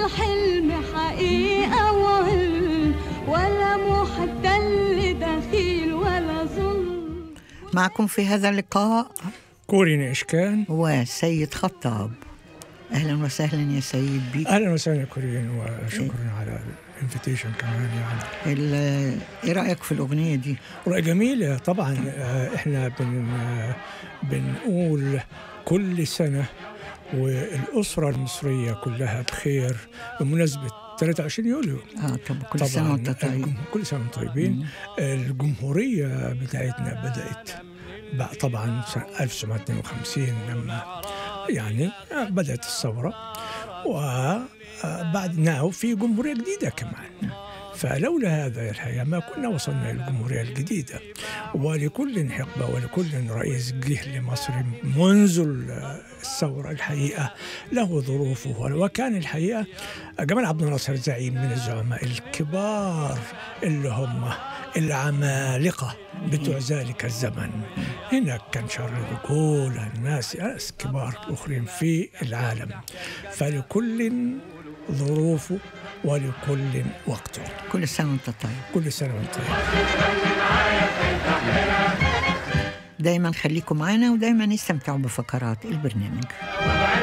الحلم حقيقة وعلم ولا محتل دخيل ولا ظلم معكم في هذا اللقاء كورين إشكان وسيد خطاب أهلا وسهلا يا سيد بيك أهلا وسهلا كورين وشكرا على الانفيتيشن كمان يعني ال- إيه رأيك في الأغنية دي؟ رأي جميلة طبعا آه، احنا بن آه، بنقول كل سنة والأسرة المصرية كلها بخير بمناسبة 23 يوليو آه طب كل طبعا سنة وأنت طيب الجم- كل سنة وانتم طيبين الجمهورية بتاعتنا بدأت بقى طبعا سنة 1952 لما يعني بدأت الثورة وبعد ناو في جمهورية جديدة كمان فلولا هذا الحقيقة ما كنا وصلنا للجمهورية الجديدة ولكل حقبة ولكل رئيس جه لمصر منذ الثورة الحقيقة له ظروفه وكان الحقيقة جمال عبد الناصر زعيم من الزعماء الكبار اللي هم العمالقة بتوع ذلك الزمن هناك كان شارل ديغول الناس ناس كبار أخرين في العالم فلكل ظروفه ولكل وقته كل سنة وأنت طيب كل سنة وانت طيب دايما خليكم معنا ودايما استمتعوا بفقرات البرنامج